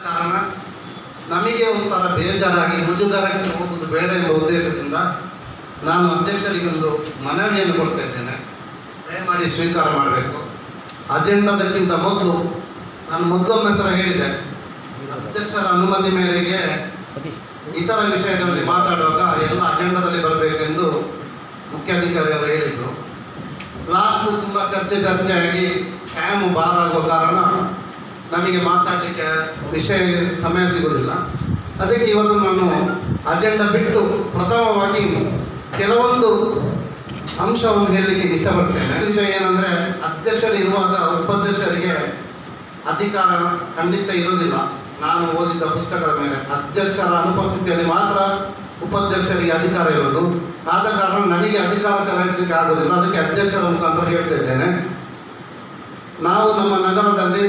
ಕಾರಣ ನಮಗೆ ಒಂಥರ ಬೇಜಾರಾಗಿ ಮುಜುಗರಕ್ಕೆ ಹೋಗುವುದು ಬೇಡ ಎಂಬ ಉದ್ದೇಶದಿಂದ ನಾನು ಅಧ್ಯಕ್ಷರಿಗೊಂದು ಮನವಿಯನ್ನು ಕೊಡ್ತಾ ಇದ್ದೇನೆ ದಯಮಾಡಿ ಸ್ವೀಕಾರ ಮಾಡಬೇಕು ಅಜೆಂಡಾದಕ್ಕಿಂತ ಮೊದಲು ನಾನು ಮೊದಲೊಮ್ಮೆ ಸಲ ಹೇಳಿದೆ ಅಧ್ಯಕ್ಷರ ಅನುಮತಿ ಮೇರೆಗೆ ಇತರ ವಿಷಯಗಳಲ್ಲಿ ಮಾತಾಡುವಾಗ ಎಲ್ಲ ಅಜೆಂಡಾದಲ್ಲಿ ಬರಬೇಕೆಂದು ಮುಖ್ಯಾಧಿಕಾರಿ ಅವರು ಹೇಳಿದರು ಲಾಸ್ಟ್ ತುಂಬ ಚರ್ಚೆ ಚರ್ಚೆ ಆಗಿ ಕ್ಯಾಮ್ ಬಾರ್ ಆಗೋ ಕಾರಣ ನಮಗೆ ಮಾತಾಡಲಿಕ್ಕೆ ವಿಷಯ ಸಮಯ ಸಿಗೋದಿಲ್ಲ ಅದಕ್ಕೆ ಇವತ್ತು ನಾನು ಅಜೆಂಡಾ ಬಿಟ್ಟು ಪ್ರಥಮವಾಗಿ ಕೆಲವೊಂದು ಅಂಶವನ್ನು ಹೇಳಲಿಕ್ಕೆ ಇಷ್ಟಪಡ್ತೇನೆ ವಿಷಯ ಏನಂದರೆ ಅಧ್ಯಕ್ಷರು ಇರುವಾಗ ಉಪಾಧ್ಯಕ್ಷರಿಗೆ ಅಧಿಕಾರ ಖಂಡಿತ ಇರೋದಿಲ್ಲ ನಾನು ಓದಿದ ಪುಸ್ತಕದ ಮೇಲೆ ಅಧ್ಯಕ್ಷರ ಅನುಪಸ್ಥಿತಿಯಲ್ಲಿ ಮಾತ್ರ ಉಪಾಧ್ಯಕ್ಷರಿಗೆ ಅಧಿಕಾರ ಇರೋದು ಆದ ಕಾರಣ ನನಗೆ ಅಧಿಕಾರ ಚಲಾಯಿಸಲಿಕ್ಕೆ ಆಗೋದಿಲ್ಲ ಅದಕ್ಕೆ ಅಧ್ಯಕ್ಷರ ಮುಖಾಂತರ ಹೇಳ್ತಾ ಇದ್ದೇನೆ ನಾವು ನಮ್ಮ ನಗರದಲ್ಲಿ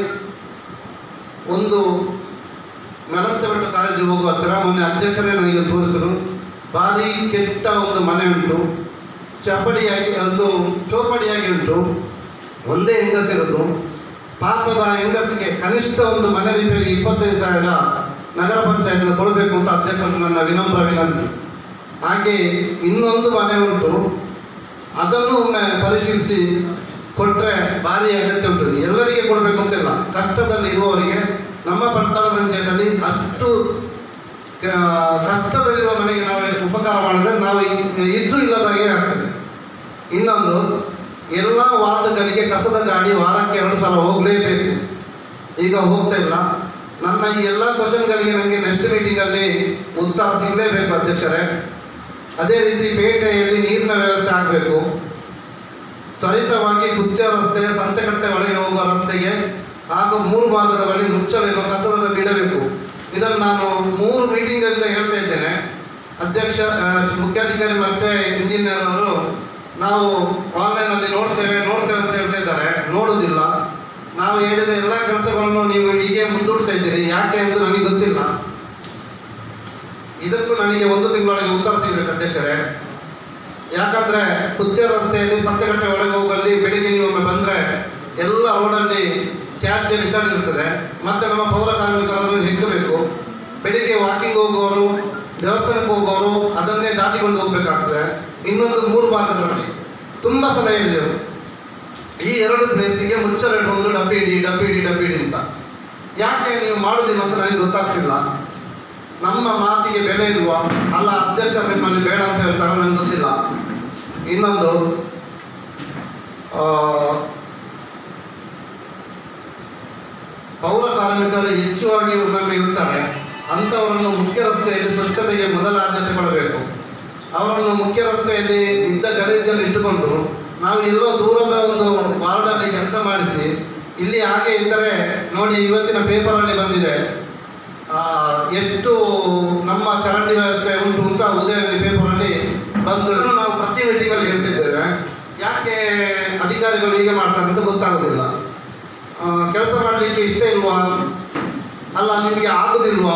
ಒಂದು ಮೆಲಂತಬೆಟ್ಟು ಕಾಲೇಜಿಗೆ ಹೋಗುವ ಹತ್ತಿರ ಮೊನ್ನೆ ಅಧ್ಯಕ್ಷರೇ ನನಗೆ ತೋರಿಸಿದ್ರು ಭಾರಿ ಕೆಟ್ಟ ಒಂದು ಮನೆ ಉಂಟು ಚಪಡಿಯಾಗಿ ಒಂದು ಚೋಪಡಿಯಾಗಿ ಉಂಟು ಒಂದೇ ಹೆಂಗಸಿರೋದು ಪಾಪದ ಹೆಂಗಸಿಗೆ ಕನಿಷ್ಠ ಒಂದು ಮನೆ ರಿಪೇರಿ ಇಪ್ಪತ್ತೈದು ಸಾವಿರ ನಗರ ಪಂಚಾಯತ್ನ ಕೊಡಬೇಕು ಅಂತ ಅಧ್ಯಕ್ಷರು ನನ್ನ ವಿನಮ್ರ ವಿನಂತಿ ಹಾಗೆ ಇನ್ನೊಂದು ಮನೆ ಉಂಟು ಅದನ್ನು ಒಮ್ಮೆ ಪರಿಶೀಲಿಸಿ ಕೊಟ್ಟರೆ ಭಾರಿ ಅಗತ್ಯ ಉಂಟು ಎಲ್ಲರಿಗೆ ಕೊಡಬೇಕು ಅಂತಿಲ್ಲ ಕಷ್ಟದಲ್ಲಿ ಇರುವವರಿಗೆ ನಮ್ಮ ಪಟ್ಟಣ ಪಂಚಾಯತಲ್ಲಿ ಅಷ್ಟು ಆ, ಕಷ್ಟದಲ್ಲಿರುವ ಮನೆಗೆ ನಾವು ಉಪಕಾರ ಮಾಡಿದ್ರೆ ನಾವು ಇ- ಇದ್ದು ಇಲ್ಲದಾಗೆ ಆಗ್ತದೆ ಇನ್ನೊಂದು ಎಲ್ಲ ವಾರ್ಡ್ಗಳಿಗೆ ಕಸದ ಗಾಡಿ ವಾರಕ್ಕೆ ಎರಡು ಸಲ ಹೋಗಲೇಬೇಕು ಈಗ ಹೋಗ್ತಾ ಇಲ್ಲ ನನ್ನ ಈ ಎಲ್ಲ ಕ್ವಶನ್ಗಳಿಗೆ ನನಗೆ ನೆಕ್ಸ್ಟ್ ಮೀಟಿಂಗಲ್ಲಿ ಉತ್ತರ ಸಿಗಲೇಬೇಕು ಅಧ್ಯಕ್ಷರೇ ಅದೇ ರೀತಿ ಪೇಟೆಯಲ್ಲಿ ನೀರಿನ ವ್ಯವಸ್ಥೆ ಆಗಬೇಕು ತ್ವರಿತವಾಗಿ ಕುತ್ಯ ರಸ್ತೆ ಸಂತೆಕಟ್ಟೆ ಒಳಗೆ ಹೋಗುವ ರಸ್ತೆಗೆ ಹಾಗೂ ಮೂರು ಭಾಗದ ಬಳಿ ಮುಚ್ಚಲಿರುವ ಕಸವನ್ನು ಬಿಡಬೇಕು ಇದನ್ನು ನಾನು ಮೂರು ಮೀಟಿಂಗಿಂದ ಹೇಳ್ತಾ ಇದ್ದೇನೆ ಅಧ್ಯಕ್ಷ ಆ, ಮುಖ್ಯಾಧಿಕಾರಿ ಮತ್ತು ಇಂಜಿನಿಯರ್ ಅವರು ನಾವು ಆನ್ಲೈನಲ್ಲಿ ನೋಡ್ತೇವೆ ನೋಡ್ತೇವೆ ಅಂತ ಹೇಳ್ತಾ ಇದ್ದಾರೆ ನೋಡುವುದಿಲ್ಲ ನಾವು ಹೇಳಿದ ಎಲ್ಲ ಕೆಲಸಗಳನ್ನು ನೀವು ಹೀಗೆ ಮುಂದೂಡ್ತಾ ಇದ್ದೀರಿ ಯಾಕೆ ಎಂದು ನನಗೆ ಗೊತ್ತಿಲ್ಲ ಇದಕ್ಕೂ ನನಗೆ ಒಂದು ತಿಂಗಳೊಳಗೆ ಉತ್ತರ ಸಿಗಬೇಕು ಅಧ್ಯಕ್ಷರೇ ಯಾಕಂದ್ರೆ ಕುತ್ಯ ರಸ್ತೆಯಲ್ಲಿ ಸಂತೆಗಟ್ಟೆ ಒಳಗೆ ಹೋಗಲ್ಲಿ ಬೆಳಿಗ್ಗೆ ನೀವು ಒಮ್ಮೆ ಬಂದ್ರೆ ಎಲ್ಲ ರೋಡಲ್ಲಿ ತ್ಯಾಜ್ಯ ವಿಸರ್ಜನೆ ಇರ್ತದೆ ಮತ್ತೆ ನಮ್ಮ ಪೌರ ಕಾರ್ಮಿಕರನ್ನು ಹೆಕ್ಕಬೇಕು ಬೆಳಿಗ್ಗೆ ವಾಕಿಂಗ್ ಹೋಗುವವರು ದೇವಸ್ಥಾನಕ್ಕೆ ಹೋಗುವವರು ಅದನ್ನೇ ದಾಟಿಕೊಂಡು ಹೋಗ್ಬೇಕಾಗ್ತದೆ ಇನ್ನೊಂದು ಮೂರು ಭಾಗದಲ್ಲಿ ತುಂಬ ಸಲ ಹೇಳಿದೆವು ಈ ಎರಡು ಪ್ಲೇಸಿಗೆ ಮುಚ್ಚಲು ಒಂದು ಡಬ್ಬಿ ಇಡಿ ಡಬ್ಬಿ ಇಡಿ ಡಬ್ಬಿ ಇಡಿ ಅಂತ ಯಾಕೆ ನೀವು ಮಾಡೋದಿಲ್ಲ ಅಂತ ನನಗೆ ಗೊತ್ತಾಗ್ತಿಲ್ಲ ನಮ್ಮ ಮಾತಿಗೆ ಬೆಲೆ ಇಲ್ವಾ ಅಲ್ಲ ಅಧ್ಯಕ್ಷ ನಿಮ್ಮಲ್ಲಿ ಬೇಡ ಅಂತ ಹೇಳ್ತಾರೆ ನನಗೆ ಗೊತ್ತಿಲ್ಲ ಇನ್ನೊಂದು ಆ, ಪೌರ ಕಾರ್ಮಿಕರು ಹೆಚ್ಚುವಾಗಿ ಒಮ್ಮೊಮ್ಮೆ ಇರ್ತಾರೆ ಅಂಥವರನ್ನು ಮುಖ್ಯ ರಸ್ತೆಯಲ್ಲಿ ಸ್ವಚ್ಛತೆಗೆ ಮೊದಲ ಆದ್ಯತೆ ಕೊಡಬೇಕು ಅವರನ್ನು ಮುಖ್ಯ ರಸ್ತೆಯಲ್ಲಿ ಇದ್ದ ಗಲೀಜನ್ನು ಇಟ್ಟುಕೊಂಡು ನಾವು ಎಲ್ಲೋ ದೂರದ ಒಂದು ವಾರ್ಡಲ್ಲಿ ಕೆಲಸ ಮಾಡಿಸಿ ಇಲ್ಲಿ ಹಾಗೆ ಇದ್ದರೆ ನೋಡಿ ಇವತ್ತಿನ ಪೇಪರಲ್ಲಿ ಬಂದಿದೆ ಆ, ಎಷ್ಟು ನಮ್ಮ ಚರಂಡಿ ವ್ಯವಸ್ಥೆ ಉಂಟು ಅಂತ ಉದಯದಲ್ಲಿ ಪೇಪರಲ್ಲಿ ಬಂದು ಇದನ್ನು ನಾವು ಪ್ರತಿ ಮೀಟಿಂಗಲ್ಲಿ ಹೇಳ್ತಿದ್ದೇವೆ ಯಾಕೆ ಅಧಿಕಾರಿಗಳು ಹೀಗೆ ಮಾಡ್ತಾರೆ ಅಂತ ಗೊತ್ತಾಗೋದಿಲ್ಲ ಕೆಲಸ ಮಾಡಲಿಕ್ಕೆ ಇಷ್ಟ ಇಲ್ವಾ ಅಲ್ಲ ನಿಮಗೆ ಆಗೋದಿಲ್ವಾ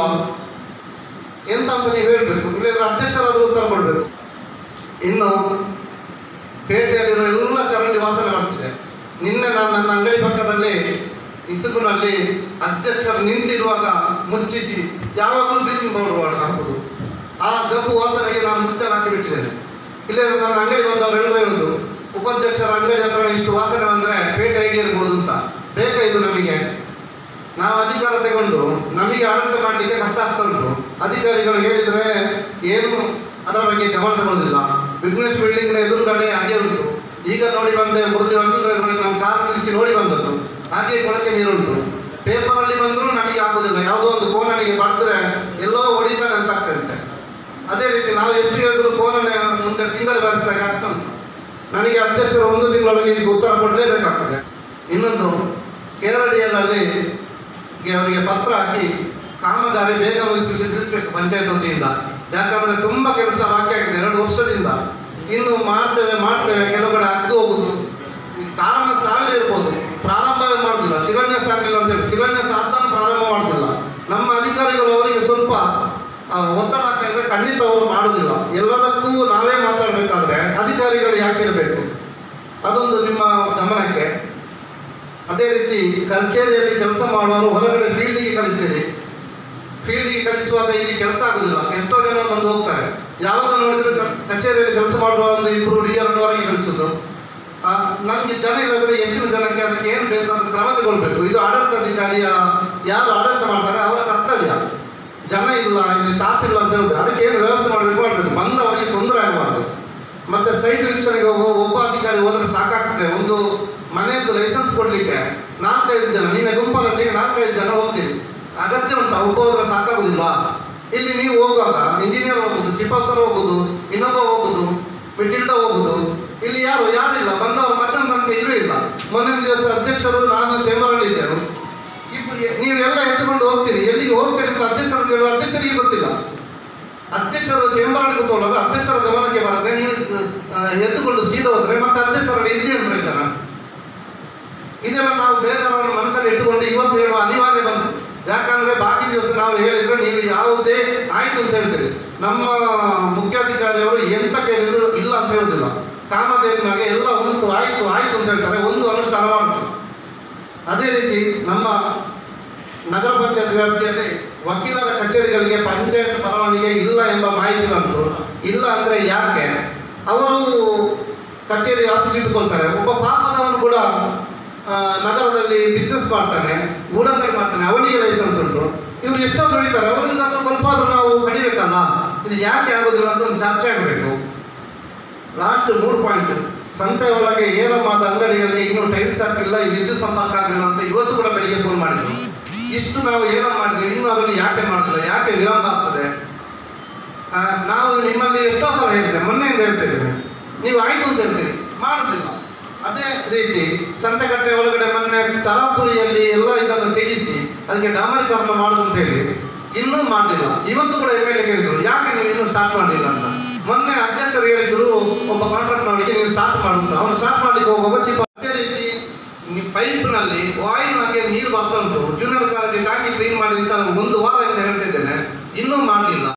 ಎಂತ ಅಂತ ನೀವು ಹೇಳಬೇಕು ಇಲ್ಲದ್ರೆ ಅಧ್ಯಕ್ಷರಾದರೂ ಉತ್ತರ ಕೊಡಬೇಕು ಇನ್ನು ಪೇಟೆಯಲ್ಲಿರೋ ಎಲ್ಲ ಚರಂಡಿ ವಾಸನೆ ಬರ್ತಿದೆ ನಿನ್ನೆ ನಾನು ನನ್ನ ಅಂಗಡಿ ಪಕ್ಕದಲ್ಲಿ ಇಸುಕಿನಲ್ಲಿ ಅಧ್ಯಕ್ಷರು ನಿಂತಿರುವಾಗ ಮುಚ್ಚಿಸಿ ಯಾವಾಗಲೂ ಬ್ಲೀಚಿಂಗ್ ಪೌಡರ್ ಹಾಕೋದು ಆ ಗಬ್ಬು ವಾಸನೆಗೆ ನಾನು ಮುಚ್ಚಲು ಹಾಕಿ ಬಿಟ್ಟಿದ್ದೇನೆ ಇಲ್ಲೇ ನನ್ನ ಅಂಗಡಿ ಬಂದವರು ಎಲ್ಲರೂ ಹೇಳುದು ಉಪಾಧ್ಯಕ್ಷರ ಅಂಗಡಿ ಹತ್ರ ಇಷ್ಟು ವಾಸನೆ ಬಂದರೆ ಪೇಟೆ ಹೇಗೆ ಇರ್ಬೋದು ಅಂತ ಬೇಕಾ ಇದು ನಮಗೆ ನಾವು ಅಧಿಕಾರ ತಗೊಂಡು ನಮಗೆ ಆಡಳಿತ ಮಾಡಲಿಕ್ಕೆ ಕಷ್ಟ ಆಗ್ತಾ ಉಂಟು ಅಧಿಕಾರಿಗಳು ಹೇಳಿದರೆ ಏನು ಅದರ ಬಗ್ಗೆ ಗಮನ ತಗೊಳ್ಳೋದಿಲ್ಲ ಬಿಸ್ನೆಸ್ ಬಿಲ್ಡಿಂಗ್ನ ಎದುರುಗಡೆ ಹಾಗೆ ಉಂಟು ಈಗ ನೋಡಿ ಬಂದೆ ಮುರಳಿ ವಕೀಲರಲ್ಲಿ ನಾವು ಕಾರ್ ನಿಲ್ಲಿಸಿ ನೋಡಿ ಬಂದದ್ದು ಹಾಗೆ ಕೊಳಚೆ ನೀರುಂಟು ಪೇಪರಲ್ಲಿ ಬಂದರೂ ನಮಗೆ ಆಗೋದಿಲ್ಲ ಯಾವುದೋ ಒಂದು ಕೋನನಿಗೆ ಪಡೆದ್ರೆ ಎಲ್ಲೋ ಹೊಡಿತಾರೆ ಅಂತ ಆಗ್ತದಂತೆ ಅದೇ ರೀತಿ ನಾವು ಎಷ್ಟು ಹೇಳಿದ್ರು ಕೋನನೆ ಮುಂದೆ ತಿಂಗಳು ಬರೆಸಿದಾಗ ಆಗ್ತಾ ಉಂಟು ನನಗೆ ಅಧ್ಯಕ್ಷರು ಒಂದು ತಿಂಗಳೊಳಗೆ ಇದಕ್ಕೆ ಉತ್ತರ ಕೊಡಲೇಬೇಕಾಗ್ತದೆ ಇನ್ನೊಂದು ಕೇರಳಿಯಲ್ಲಿ ಅವರಿಗೆ ಪತ್ರ ಹಾಕಿ ಕಾಮಗಾರಿ ಬೇಗ ಮುಗಿಸಲಿಕ್ಕೆ ತಿಳಿಸ್ಬೇಕು ಪಂಚಾಯತ್ ವತಿಯಿಂದ ಯಾಕಂದ್ರೆ ತುಂಬ ಕೆಲಸ ಬಾಕಿ ಆಗಿದೆ ಎರಡು ವರ್ಷದಿಂದ ಇನ್ನು ಮಾಡ್ತೇವೆ ಮಾಡ್ತೇವೆ ಕೆಲವು ಕಡೆ ಅಗ್ದು ಹೋಗುದು ಈ ಕಾರಣ ಸಾವಿರ ಇರ್ಬೋದು ಪ್ರಾರಂಭವೇ ಮಾಡುದಿಲ್ಲ ಶಿಲಾನ್ಯಾಸ ಆಗಲಿಲ್ಲ ಅಂತ ಹೇಳಿ ಶಿಲಾನ್ಯಾಸ ಆದ್ಮೇಲೆ ಪ್ರಾರಂಭ ಮಾಡುದಿಲ್ಲ ನಮ್ಮ ಅಧಿಕಾರಿಗಳು ಅವರಿಗೆ ಸ್ವಲ್ಪ ಆ, ಒತ್ತಡ ಹಾಕ್ತಾ ಇದ್ರೆ ಖಂಡಿತ ಅವರು ಮಾಡುದಿಲ್ಲ ಎಲ್ಲದಕ್ಕೂ ನಾವೇ ಮಾತಾಡಬೇಕಾದ್ರೆ ಅಧಿಕಾರಿಗಳು ಯಾಕೆ ಇರಬೇಕು ಅದೊಂದು ನಿಮ್ಮ ಗಮನಕ್ಕೆ ಅದೇ ರೀತಿ ಕಚೇರಿಯಲ್ಲಿ ಕೆಲಸ ಮಾಡುವವರು ಹೊರಗಡೆ ಫೀಲ್ಡಿಗೆ ಕಲಿಸ್ತೀರಿ ಫೀಲ್ಡಿಗೆ ಕಳಿಸುವಾಗ ಇಲ್ಲಿ ಕೆಲಸ ಆಗುದಿಲ್ಲ ಎಷ್ಟೋ ಜನ ಬಂದು ಹೋಗ್ತಾರೆ ಯಾವಾಗ ನೋಡಿದ್ರು ಕ- ಕಚೇರಿಯಲ್ಲಿ ಕೆಲಸ ಮಾಡುವ ಒಂದು ಇಬ್ಬರು ಹುಡುಗಿಯರನ್ನು ಹೊರಗೆ ಕಳಿಸೋದು ಆ, ನಮ್ಗೆ ಜನ ಇಲ್ಲದ್ರೆ ಹೆಚ್ಚಿನ ಜನಕ್ಕೆ ಅದಕ್ಕೆ ಏನು ಬೇಕು ಅಂತ ಕ್ರಮ ತಗೊಳ್ಬೇಕು ಇದು ಆಡಳಿತಾಧಿಕಾರಿಯ ಯಾರು ಆಡಳಿತ ಮಾಡ್ತಾರೆ ಅವರ ಕರ್ತವ್ಯ ಜನ ಇಲ್ಲ ಇಲ್ಲಿ ಸ್ಟಾಫ್ ಇಲ್ಲ ಅಂತ ಹೇಳಿದ್ರೆ ಅದಕ್ಕೆ ಏನು ವ್ಯವಸ್ಥೆ ಮಾಡಬೇಕು ಮಾಡಬೇಕು ಬಂದವರಿಗೆ ತೊಂದರೆ ಆಗಬಾರ್ದು ಮತ್ತೆ ಸೈಟ್ ವೀಕ್ಷಣೆಗೆ ಹೋಗುವ ಒಬ್ಬ ಅಧಿಕಾರಿ ಹೋದ್ರೆ ಸಾಕಾಗ್ತದೆ ಒಂದು ಮನೆಯದ್ದು ಲೈಸೆನ್ಸ್ ಕೊಡ್ಲಿಕ್ಕೆ ನಾಲ್ಕೈದು ಜನ ನಿನ್ನ ಗುಂಪಲ್ಲಿ ನಾಲ್ಕೈದು ಜನ ಹೋಗ್ತೀವಿ ಅಗತ್ಯ ಉಂಟಾ ಒಬ್ಬ ಹೋದ್ರೆ ಸಾಕಾಗುದಿಲ್ವಾ ಇಲ್ಲಿ ನೀವು ಹೋಗುವಾಗ ಇಂಜಿನಿಯರ್ ಹೋಗುದು ಚೀಫ್ ಆಫೀಸರ್ ಹೋಗುದು ಇನ್ನೊಬ್ಬ ಹೋಗುದು ಮಿಟಿಲ್ಡ ಹೋಗುದು ಇಲ್ಲಿ ಯಾರು ಯಾರಿಲ್ಲ ಬಂದವರು ಮತ್ತೊಂದು ನಮಗೆ ಇಲ್ಲವೇ ಇಲ್ಲ ಮೊನ್ನೆ ದಿವಸ ಅಧ್ಯಕ್ಷರು ನಾನು ಚೇಂಬರಲ್ಲಿ ಇದ್ದೆವು ಇಬ್ಬರು ನೀವೆಲ್ಲ ಎತ್ತುಕೊಂಡು ಹೋಗ್ತೀರಿ ಎಲ್ಲಿಗೆ ಹೋಗ್ತೀರಿ ಅಂತ ಅಧ್ಯಕ್ಷರು ಕೇಳುವ ಅಧ್ಯಕ್ಷರಿಗೆ ಗೊತ್ತಿಲ್ಲ ಅಧ್ಯಕ್ಷರು ಚೇಂಬರ್ ಕೂತ್ಕೊಳ್ಳುವಾಗ ಅಧ್ಯಕ್ಷರ ಗಮನಕ್ಕೆ ಬರದೆ ನೀವು ಆ, ಎದ್ದುಕೊಂಡು ಸೀದಾ ಹೋದ್ರೆ ಮತ್ತೆ ಅಧ್ಯಕ್ಷರಲ್ಲಿ ಇದ್ದೇನು ಪ್ರಯೋಜನ ಇದೆಲ್ಲ ನಾವು ಬೇರೆಯವರನ್ನು ಮನಸ್ಸಲ್ಲಿ ಇಟ್ಟುಕೊಂಡು ಇವತ್ತು ಹೇಳುವ ಅನಿವಾರ್ಯ ಬಂತು ಯಾಕಂದ್ರೆ ಬಾಕಿ ದಿವಸ ನಾವು ಹೇಳಿದ್ರೆ ನೀವು ಯಾವುದೇ ಆಯ್ತು ಅಂತ ಹೇಳ್ತೀರಿ ನಮ್ಮ ಮುಖ್ಯಾಧಿಕಾರಿಯವರು ಎಂತ ಕೇಳಿದ್ರು ಇಲ್ಲ ಅಂತ ಹೇಳುದಿಲ್ಲ ಕಾಮಧೇನುನಾಗೆ ಎಲ್ಲ ಉಂಟು ಆಯ್ತು ಆಯ್ತು ಅಂತ ಹೇಳ್ತಾರೆ ಒಂದು ಅನುಷ್ಠಾನ ಮಾಡ್ತಾರೆ ಅದೇ ರೀತಿ ನಮ್ಮ ನಗರ ಪಂಚಾಯತ್ ವ್ಯಾಪ್ತಿಯಲ್ಲಿ ವಕೀಲರ ಕಚೇರಿಗಳಿಗೆ ಪಂಚಾಯತ್ ಪರವಾನಗಿ ಇಲ್ಲ ಎಂಬ ಮಾಹಿತಿ ಬಂತು ಇಲ್ಲ ಅಂದ್ರೆ ಯಾಕೆ ಅವರು ಕಚೇರಿ ಆಫೀಸ್ ಇಟ್ಕೊಳ್ತಾರೆ ಒಬ್ಬ ಪಾಪದವನು ಕೂಡ ಆ, ನಗರದಲ್ಲಿ ಬಿಸ್ನೆಸ್ ಮಾಡ್ತಾನೆ ಗೂಢಂಗಡಿ ಮಾಡ್ತಾನೆ ಅವನಿಗೆ ಲೈಸೆನ್ಸ್ ಉಂಟು ಇವ್ರು ಎಷ್ಟೋ ದುಡಿತಾರೆ ಅವರಿಂದ ಸ್ವಲ್ಪ ಆದ್ರೂ ನಾವು ಕಡಿಬೇಕಲ್ಲ ಇದು ಯಾಕೆ ಆಗೋದಿಲ್ಲ ಅಂತ ಒಂದು ಚರ್ಚೆ ಆಗಬೇಕು ಲಾಸ್ಟ್ ಮೂರು ಪಾಯಿಂಟ್ ಸಂತೆ ಒಳಗೆ ಏರಮಾದ ಅಂಗಡಿಯಲ್ಲಿ ಇನ್ನೂ ಟೈಲ್ಸ್ ಹಾಕಿಲ್ಲ ಈ ವಿದ್ಯುತ್ ಸಂಪರ್ಕ ಆಗಲಿಲ್ಲ ಅಂತ ಇವತ್ತು ಕೂಡ ಬೆಳಿಗ್ಗೆ ಫೋನ್ ಮಾಡಿದ್ರು ಇಷ್ಟು ನಾವು ಏನೋ ಮಾಡಿದ್ವಿ ಇನ್ನೂ ಅದನ್ನು ಯಾಕೆ ಮಾಡಿದ್ರೆ ಯಾಕೆ ವಿಳಂಬ ಆಗ್ತದೆ ಆ, ನಾವು ನಿಮ್ಮಲ್ಲಿ ಎಷ್ಟೋ ಸಲ ಹೇಳಿದೆ ಮೊನ್ನೆಯಿಂದ ಹೇಳ್ತಿದ್ದೇವೆ ನೀವು ಆಯ್ತು ಅಂತ ಹೇಳ್ತೀರಿ ಮಾಡುದಿಲ್ಲ ಅದೇ ರೀತಿ ಸಂತೆಕಟ್ಟೆ ಒಳಗಡೆ ಮೊನ್ನೆ ತರಾಪುರಿಯಲ್ಲಿ ಎಲ್ಲ ಇದನ್ನು ತ್ಯಜಿಸಿ ಅದಕ್ಕೆ ಡಾಮರೀಕರಣ ಮಾಡುದು ಅಂತ ಹೇಳಿ ಇನ್ನೂ ಮಾಡಲಿಲ್ಲ ಇವತ್ತು ಕೂಡ ಎಮ್ ಎಲ್ ಎ ಹೇಳಿದ್ರು ಯಾಕೆ ನೀವು ಇನ್ನೂ ಸ್ಟಾರ್ಟ್ ಮಾಡಲಿಲ್ಲ ಅಂತ ಮೊನ್ನೆ ಅಧ್ಯಕ್ಷರು ಹೇಳಿದ್ರು ಒಬ್ಬ ಕಾಂಟ್ರಾಕ್ಟ್ ಅವನಿಗೆ ನೀವು ಸ್ಟಾರ್ಟ್ ಮಾಡುದು ಅವನು ಸ್ಟಾರ್ಟ್ ಮಾಡ್ಲಿಕ್ಕೆ ಹೋಗುವಾಗ ಚಿಪ್ಪ ಅದೇ ರೀತಿ ಪೈಪ್ನಲ್ಲಿ ಆಯಿಲ್ ಹಾಕಿ ನೀರು ಬರ್ತಾ ಉಂಟು ಜೂನಿಯರ್ ಕಾಲೇಜ್ ಟಾಕಿ ಕ್ಲೀನ್ ಮಾಡಿ ಅಂತ ನಾನು ಒಂದು ವಾರದಿಂದ ಹೇಳ್ತಿದ್ದೇನೆ ಇನ್ನೂ ಮಾಡಲಿಲ್ಲ